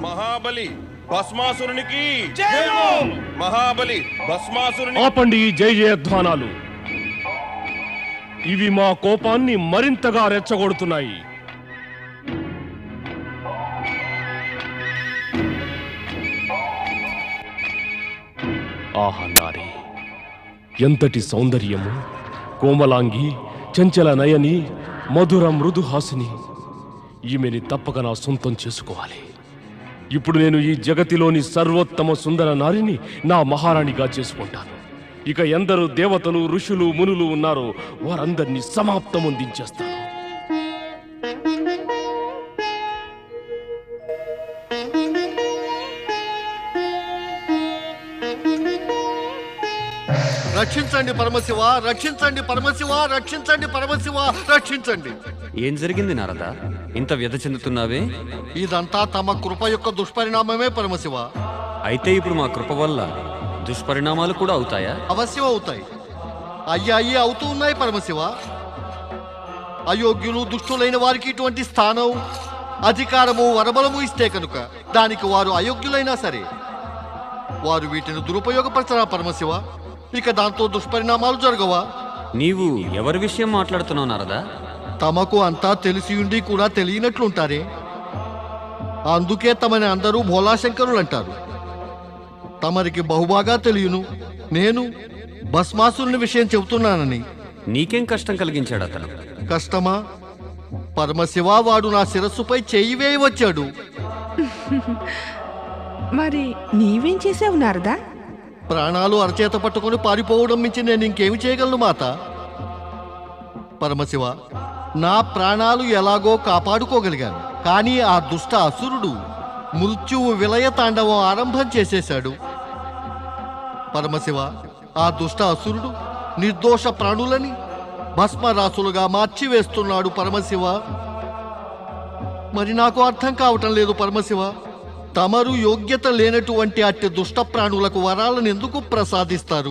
మహాబలి భస్మాసురునికి మహాబలి భస్మాసురుని ఆపండి ఈ జై జయధ్వానాలు ఇవి మా కోపాన్ని మరింతగా రెచ్చగొడుతున్నాయి ఆహా నారి ఎంతటి సౌందర్యము కోమలాంగి చంచల నయని మధుర మృదుహాసిని ఈమెని తప్పక నా సొంతం చేసుకోవాలి ఇప్పుడు నేను ఈ జగతిలోని సర్వోత్తమ సుందర నారిని నా మహారాణిగా చేసుకుంటాను ఇక ఎందరు దేవతలు ఋషులు మునులు ఉన్నారో వారందరినీ సమాప్తం అందించేస్తాను రక్షించండి పరమశివ రక్షించండి పరమశివ రక్షించండి పరమశివ రక్షించండి ఏం జరిగింది నారద ఇంత వ్యధ చెందుతున్నావే ఇదంతా తమ కృప యొక్క దుష్పరిణామమే పరమశివ అయితే ఇప్పుడు మా కృప వల్ల దుష్పరిణామాలు కూడా అవుతాయా అవశ్యం అవుతాయి అయ్యి అయ్యి అవుతూ ఉన్నాయి పరమశివ అయోగ్యులు దుష్టులైన వారికి ఇటువంటి స్థానం అధికారము వరబలము ఇస్తే కనుక దానికి వారు అయోగ్యులైనా సరే వారు వీటిని దురుపయోగపరచరా పరమశివ ఇక దాంతో దుష్పరిణామాలు జరగవా నీవు ఎవరి విషయం మాట్లాడుతున్నావు నారదా తమకు అంతా తెలిసి ఉండి కూడా తెలియనట్లుంటారే అందుకే తమని అందరూ భోలాశంకరులు అంటారు తమరికి బహుబాగా తెలియను నేను భస్మాసురుని విషయం చెబుతున్నానని నీకేం కష్టం కలిగించాడు అతను కష్టమా పరమశివ వాడు నా శిరస్సుపై చెయ్యి వేయి వచ్చాడు మరి నీవేం చేసావు నారదా ప్రాణాలు అరచేత పట్టుకొని పారిపోవడం మించి నేను ఇంకేమి చేయగలను మాత పరమశివ నా ప్రాణాలు ఎలాగో కాపాడుకోగలిగాను కానీ ఆ దుష్ట అసురుడు మృత్యువు విలయ తాండవం ఆరంభం చేసేశాడు పరమశివ ఆ దుష్ట అసురుడు నిర్దోష ప్రాణులని భస్మరాసులుగా మార్చివేస్తున్నాడు పరమశివ మరి నాకు అర్థం కావటం లేదు పరమశివ తమరు యోగ్యత లేనటువంటి అట్టి దుష్ట ప్రాణులకు వరాలను ఎందుకు ప్రసాదిస్తారు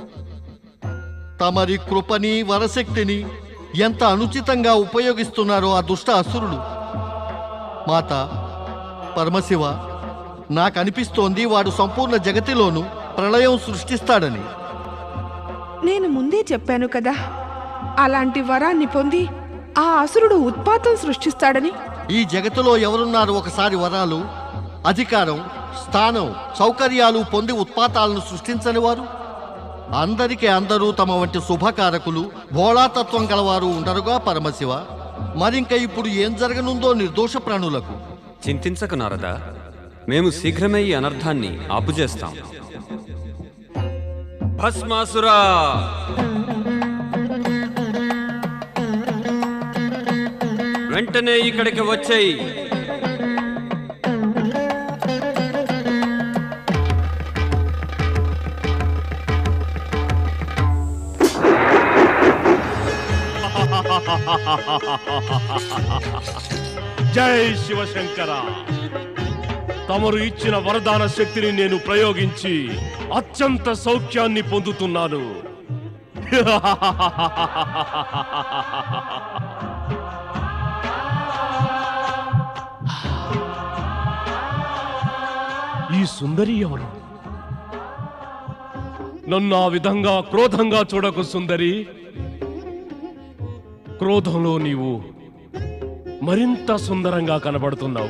తమరి కృపని వరశక్తిని ఎంత అనుచితంగా ఉపయోగిస్తున్నారో ఆ దుష్ట అసురుడు మాత పరమశివ నాకు అనిపిస్తోంది వాడు సంపూర్ణ జగతిలోను ప్రళయం సృష్టిస్తాడని నేను ముందే చెప్పాను కదా అలాంటి వరాన్ని పొంది ఆ అసురుడు ఉత్పాతం సృష్టిస్తాడని ఈ జగతిలో ఎవరున్నారు ఒకసారి వరాలు అధికారం స్థానం సౌకర్యాలు పొంది ఉత్పాతాలను సృష్టించని వారు అందరికీ అందరూ తమ వంటి శుభకారకులు భోళాతత్వం గలవారు ఉండరుగా పరమశివ మరింక ఇప్పుడు ఏం జరగనుందో నిర్దోష ప్రాణులకు చింతించకు నారదా మేము శీఘ్రమే ఈ అనర్థాన్ని ఆపుజేస్తాం భస్మాసురా వెంటనే ఇక్కడికి వచ్చేయి జై శివశంకర తమరు ఇచ్చిన వరదాన శక్తిని నేను ప్రయోగించి అత్యంత సౌఖ్యాన్ని పొందుతున్నాను ఈ సుందరి ఎవరు నన్ను ఆ విధంగా క్రోధంగా చూడకు సుందరి క్రోధంలో నీవు మరింత సుందరంగా కనబడుతున్నావు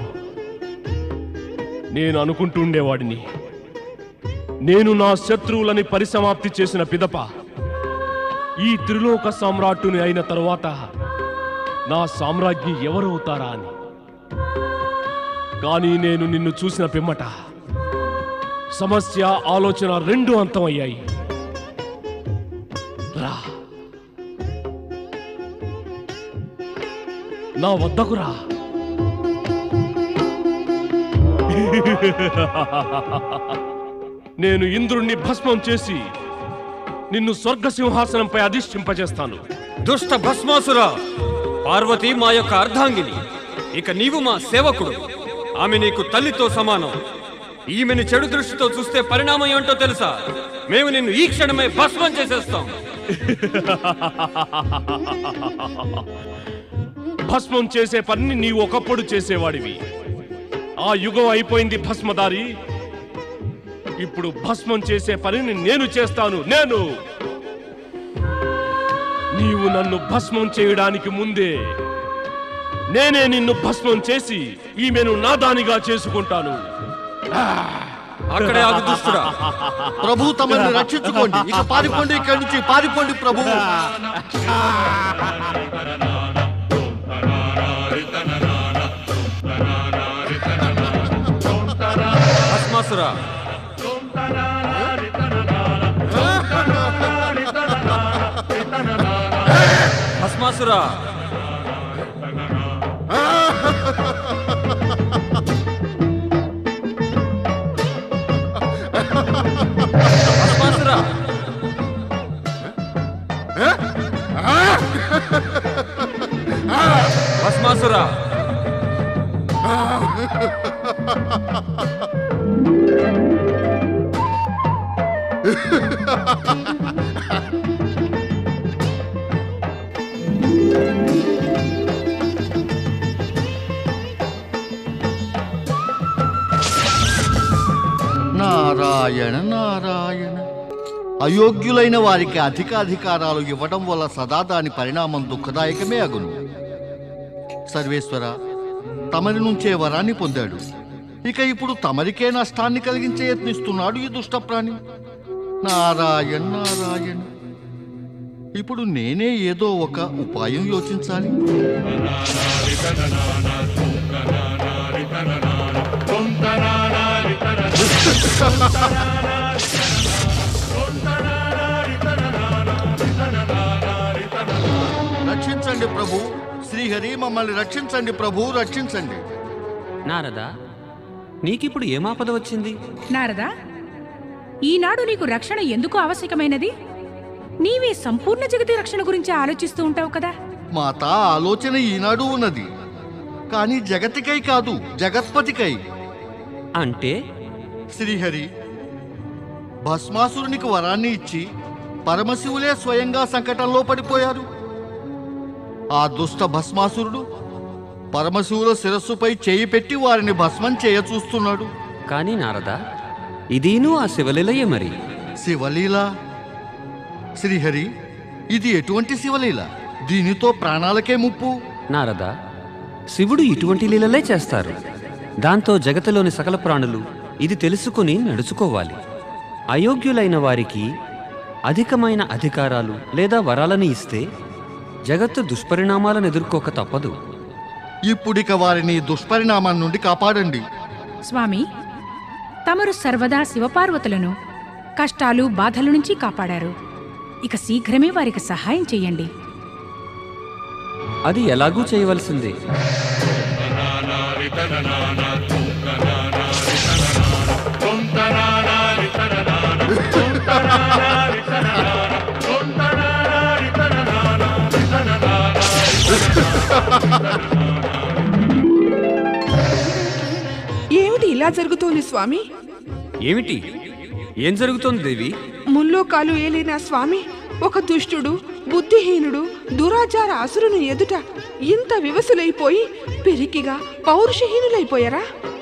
నేను అనుకుంటుండేవాడిని నేను నా శత్రువులని పరిసమాప్తి చేసిన పిదప ఈ త్రిలోక సామ్రాట్టుని అయిన తరువాత నా సామ్రాజ్ఞి ఎవరవుతారా అని కానీ నేను నిన్ను చూసిన పిమ్మట సమస్య ఆలోచన రెండు అంతమయ్యాయి రా నా వద్దకు రా నేను ఇంద్రుణ్ణి భస్మం చేసి నిన్ను స్వర్గ సింహాసనంపై అధిష్ఠింపజేస్తాను దుష్ట భస్మాసురా పార్వతి మా యొక్క అర్ధాంగిని ఇక నీవు మా సేవకుడు ఆమె నీకు తల్లితో సమానం ఈమెను చెడు దృష్టితో చూస్తే పరిణామం ఏంటో తెలుసా మేము నిన్ను ఈ క్షణమే భస్మం చేసేస్తాం భస్మం చేసే పని నీవు ఒకప్పుడు చేసేవాడివి ఆ యుగం అయిపోయింది భస్మదారి ఇప్పుడు భస్మం చేసే పనిని నేను చేస్తాను నేను నీవు నన్ను భస్మం చేయడానికి ముందే నేనే నిన్ను భస్మం చేసి ఈమెను నాదానిగా చేసుకుంటాను అక్కడే ఆగు దుష్టుడా ప్రభు తమని రక్షించుకోండి ఇక పారిపోండి ఇక్కడి నుంచి పారిపోండి ప్రభు భస్మాసురా భస్మాసురా భస్మాసురా భస్మాసురా నారాయణ నారాయణ అయోగ్యులైన వారికి అధిక అధికారాలు ఇవ్వడం వల్ల సదా దాని పరిణామం దుఃఖదాయకమే అగును సర్వేశ్వర తమరి నుంచే వరాన్ని పొందాడు ఇక ఇప్పుడు తమరికే నష్టాన్ని కలిగించే యత్నిస్తున్నాడు ఈ దుష్టప్రాణి నారాయణ నారాయణ ఇప్పుడు నేనే ఏదో ఒక ఉపాయం యోచించాలి రక్షించండి ప్రభు శ్రీహరి మమ్మల్ని రక్షించండి ప్రభు రక్షించండి నారదా నీకిప్పుడు ఏమాపద వచ్చింది నారదా ఈనాడు నీకు రక్షణ ఎందుకు ఆవశ్యకమైనది నీవే సంపూర్ణ జగతి రక్షణ గురించి ఆలోచిస్తూ ఉంటావు కదా మాత ఆలోచన ఈనాడు ఉన్నది కానీ జగతికై కాదు జగత్పతికై అంటే శ్రీహరి భస్మాసురునికి వరాన్ని ఇచ్చి పరమశివులే స్వయంగా సంకటంలో పడిపోయారు ఆ దుష్ట భస్మాసురుడు పరమశివుల శిరస్సుపై చేయి పెట్టి వారిని భస్మం చేయ చూస్తున్నాడు కానీ నారదా ఇదీను ఆ శివలీలయే మరి శివలీల శ్రీహరి ఇది ఎటువంటి శివలీల దీనితో ప్రాణాలకే ముప్పు నారదా శివుడు ఇటువంటి లీలలే చేస్తారు దాంతో జగతిలోని సకల ప్రాణులు ఇది తెలుసుకుని నడుచుకోవాలి అయోగ్యులైన వారికి అధికమైన అధికారాలు లేదా వరాలను ఇస్తే జగత్తు దుష్పరిణామాలను ఎదుర్కోక తప్పదు ఇప్పుడిక వారిని దుష్పరిణామం నుండి కాపాడండి స్వామి తమరు సర్వదా శివపార్వతులను కష్టాలు బాధల నుంచి కాపాడారు ఇక శీఘ్రమే వారికి సహాయం చెయ్యండి అది ఎలాగూ చేయవలసిందే ఏమిటి ఇలా జరుగుతోంది స్వామి ఏమిటి ఏం జరుగుతోంది దేవి ముల్లోకాలు ఏలిన స్వామి ఒక దుష్టుడు బుద్ధిహీనుడు దురాచార అసురుని ఎదుట ఇంత వివసులైపోయి పెరికిగా పౌరుషహీనులైపోయారా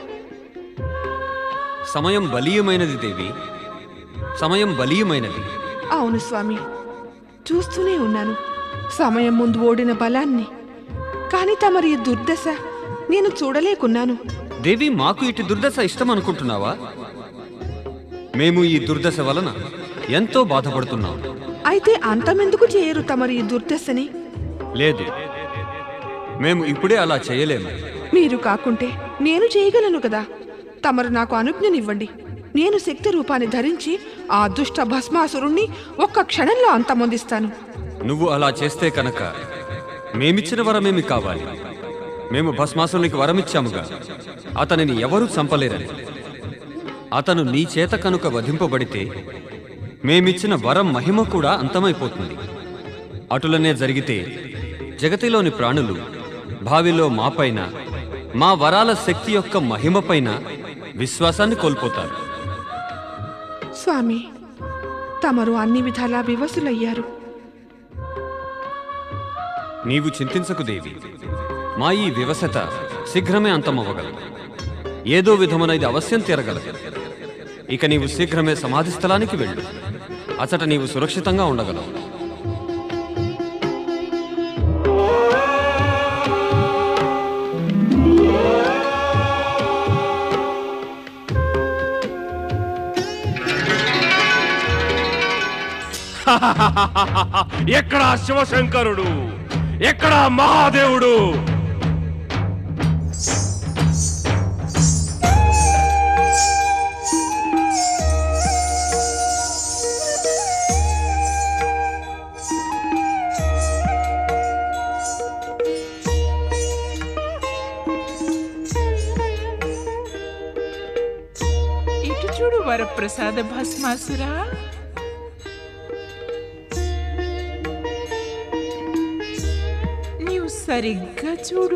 సమయం బలీయమైనది దేవి సమయం బలీయమైనది అవును స్వామి చూస్తూనే ఉన్నాను సమయం ముందు ఓడిన బలాన్ని కాని తమరి ఈ దుర్దశ నేను చూడలేకున్నాను దేవి మాకు ఇటు దుర్దశ ఇష్టం అనుకుంటున్నావా మేము ఈ దుర్దశ వలన ఎంతో బాధపడుతున్నాం అయితే అంతమెందుకు చేయరు తమరి ఈ దుర్దశని లేదు మేము ఇప్పుడే అలా చేయలేము మీరు కాకుంటే నేను చేయగలను కదా తమరు నాకు అనుజ్ఞనివ్వండి నేను శక్తి రూపాన్ని ధరించి ఆ దుష్ట భస్మాసురుణ్ణి ఒక్క క్షణంలో అంతమొందిస్తాను నువ్వు అలా చేస్తే కనుక మేమిచ్చిన వరమేమి కావాలి మేము భస్మాసునికి వరమిచ్చాముగా అతనిని ఎవరూ చంపలేరని అతను నీ చేత కనుక వధింపబడితే మేమిచ్చిన వరం మహిమ కూడా అంతమైపోతుంది అటులనే జరిగితే జగతిలోని ప్రాణులు భావిలో మాపైన మా వరాల శక్తి యొక్క మహిమపైన విశ్వాసాన్ని కోల్పోతారు స్వామి తమరు అన్ని విధాలా వివసులయ్యారు నీవు చింతించకు దేవి మా ఈ వివసత శీఘ్రమే అంతమవ్వగలదు ఏదో విధమున ఇది అవశ్యం తీరగలదు ఇక నీవు శీఘ్రమే సమాధి స్థలానికి వెళ్ళు అచట నీవు సురక్షితంగా ఉండగలవు ఎక్కడా శివశంకరుడు ఎక్కడా మహాదేవుడు ఇటు చూడు వరప్రసాద భస్మాసురా నీవు సరిగ్గా చూడు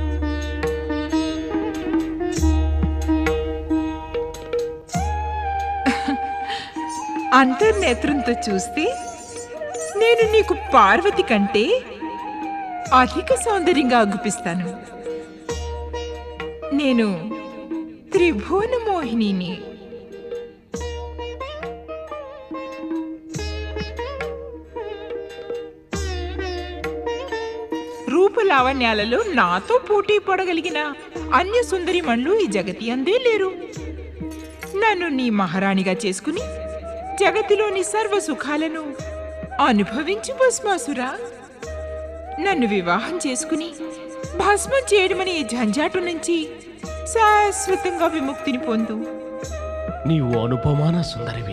అంతర్నేత్రంతో చూస్తే నేను నీకు పార్వతి కంటే అధిక సౌందర్యంగా అగుపిస్తాను నేను త్రిభువన మోహినిని రూపలావణ్యాలలో నాతో పోటీ పడగలిగిన అన్య సుందరిమణులు ఈ జగతి అందే లేరు నన్ను నీ మహారాణిగా చేసుకుని జగతిలోని సర్వ సుఖాలను అనుభవించు భస్మాసురా నన్ను వివాహం చేసుకుని భస్మం చేయడమనే ఈ జంజాటు నుంచి శాశ్వతంగా విముక్తిని పొందు నీవు అనుపమాన సుందరివి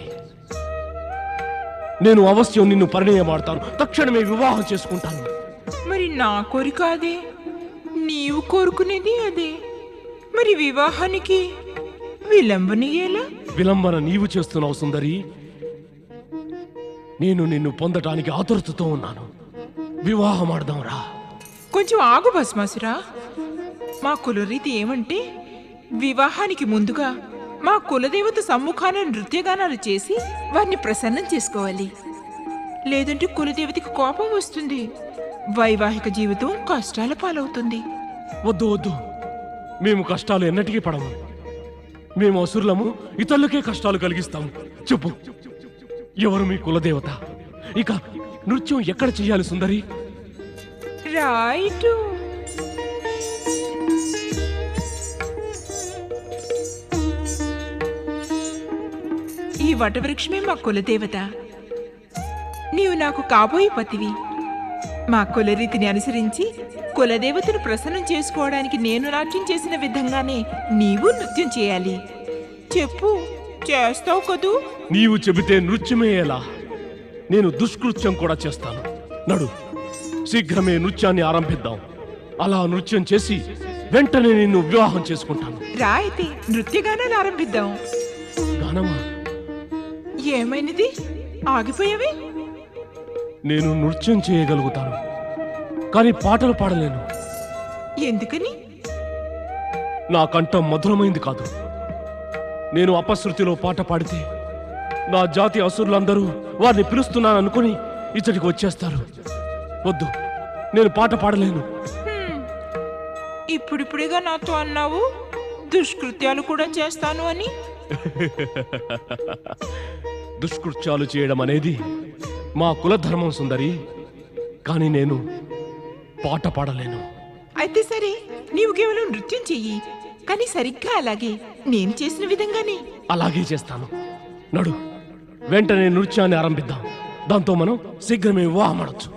నేను అవశ్యం నిన్ను పరిణయమాడతాను తక్షణమే వివాహం చేసుకుంటాను మరి నా కోరిక అదే నీవు కోరుకునేది అదే మరి వివాహానికి విలంబన ఎలా విలంబన నీవు చేస్తున్నావు సుందరి నేను నిన్ను పొందటానికి ఆతురతతో ఉన్నాను వివాహం ఆడదాం రా కొంచెం ఆగు భస్మాసురా మా కులరీతి ఏమంటే వివాహానికి ముందుగా మా కులదేవత సమ్ముఖాన నృత్యగానాలు చేసి వారిని ప్రసన్నం చేసుకోవాలి లేదంటే కులదేవతకి కోపం వస్తుంది వైవాహిక జీవితం కష్టాల పాలవుతుంది వద్దు వద్దు మేము కష్టాలు ఎన్నటికీ పడము మేము అసురులము ఇతరులకే కష్టాలు కలిగిస్తాము చెప్పు ఎవరు మీ కులదేవత ఇక నృత్యం ఎక్కడ చెయ్యాలి సుందరి రైటు ఈ వటవృక్షమే మా కులదేవత నీవు నాకు కాబోయే పతివి మా కులరీతిని అనుసరించి కులదేవతను ప్రసన్నం చేసుకోవడానికి నేను నాట్యం చేసిన విధంగానే నీవు నృత్యం చేయాలి చెప్పు చేస్తావు కదూ నీవు చెబితే నృత్యమే ఎలా నేను దుష్కృత్యం కూడా చేస్తాను నడు శీఘ్రమే నృత్యాన్ని ఆరంభిద్దాం అలా నృత్యం చేసి వెంటనే నిన్ను వివాహం చేసుకుంటాను రా అయితే నృత్యగానాలు ఆరంభిద్దాం గానమా ఏమైనది ఆగిపోయావే నేను నృత్యం చేయగలుగుతాను కానీ పాటలు పాడలేను ఎందుకని నా కంఠం మధురమైంది కాదు నేను అపశృతిలో పాట పాడితే నా జాతి అసురులందరూ వారిని పిలుస్తున్నాను అనుకుని ఇచ్చటికి వచ్చేస్తారు వద్దు నేను పాట పాడలేను ఇప్పుడిప్పుడుగా నాతో అన్నావు దుష్కృత్యాలు కూడా చేస్తాను అని దుష్కృత్యాలు చేయడం అనేది మా కులధర్మం సుందరి కానీ నేను పాట పాడలేను అయితే సరే నీవు కేవలం నృత్యం చెయ్యి కానీ సరిగ్గా అలాగే నేను చేసిన విధంగానే అలాగే చేస్తాను నడు వెంటనే నృత్యాన్ని ఆరంభిద్దాం దాంతో మనం శీఘ్రమే వివాహం ఆడొచ్చు